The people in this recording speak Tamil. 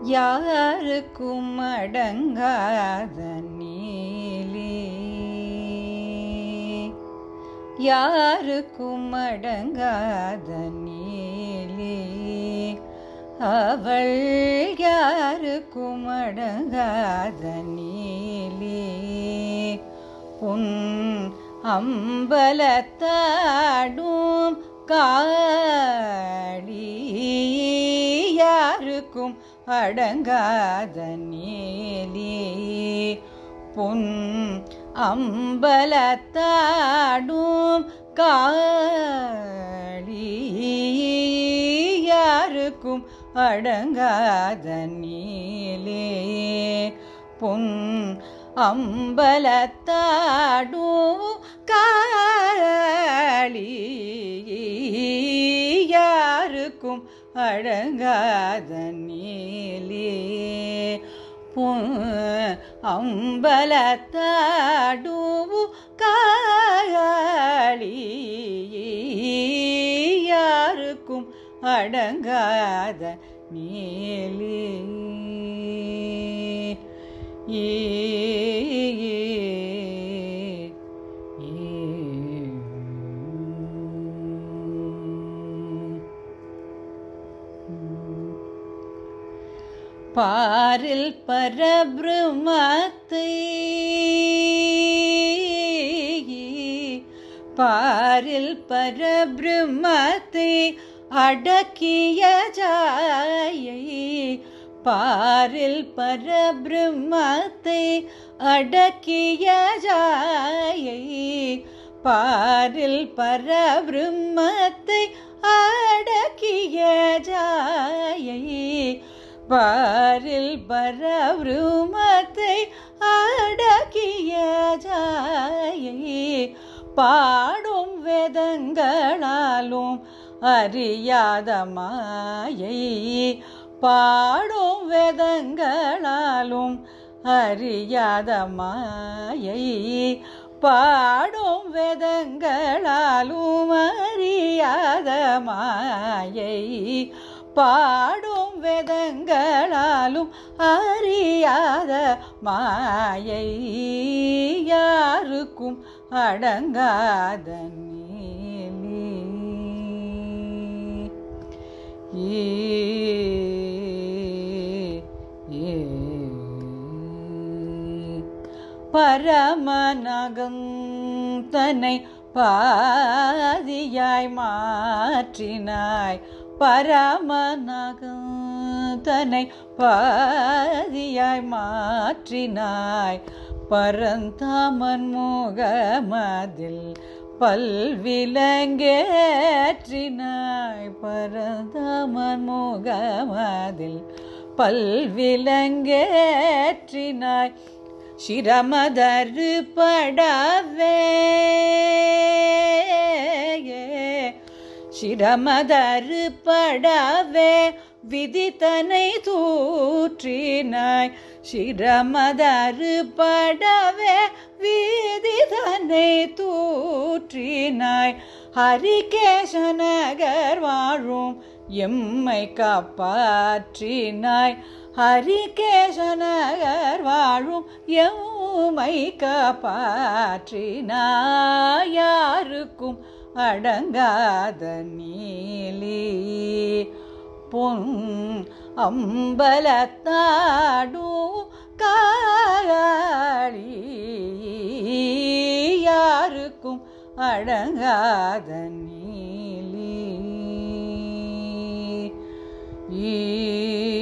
யாருக்கும் அடங்காத நீலி யாருக்கும் அடங்காத நீலி அவள் யாருக்கும் அடங்காத நீலி உன் அம்பலத்தாடும் காடி யாருக்கும் அடங்காத நீலி பொன் அம்பலத்தாடும் காடி யாருக்கும் அடங்காத நீலே பொன் அம்பலத்தாடும் காளி யாருக்கும் அடங்காத நீலே பொன் அம்பலத்தாடும் காளி யாருக்கும் அடங்காத நீலே ஏ பாரில் பரபிரமத்தை பாரில் பரபிரமத்தை அடக்கிய ஜாயை பாரில் பரபிரமத்தை அடக்கிய ஜாயை பாரில் பரபிரமத்தை அடக்கிய ஜாயை பாரில் பரபிரமத்தை அடக்கிய ஜாயை பாடும் வேதங்களாலும் அறியாத மாயை பாடும் வேதங்களாலும் அறியாத மாயை பாடும் வேதங்களாலும் அறியாத மாயை பாடும் வேதங்களாலும் அறியாத மாயை யாருக்கும் அடங்காத நீலி ஏ ஏ பரமநகம் தன்னை பாதியாய் மாற்றினாய் பரமநகம் தன்னை பாதியாய் மாற்றினாய் பரந்தாமன் முகமதில் பல்விலங்கேற்றினாய் பரந்தாமன் முகமதில் பல்விலங்கேற்றினாய் சிரமதரு படவே சிரமதரு படவே விதித்தனை தூற்றினாய் சிரமதரு படவே விதிதனை தூற்றினாய் ஹரிகேசநகர் வாழும் எம்மை காப்பாற்றினாய் ஹரிகேசநகர் வாழும் எம்மை காப்பாற்றினாய் யாருக்கும் அடங்காத நீலி பொன் அம்பலத்தாடு காளி யாருக்கும் அடங்காத நீலி ஈ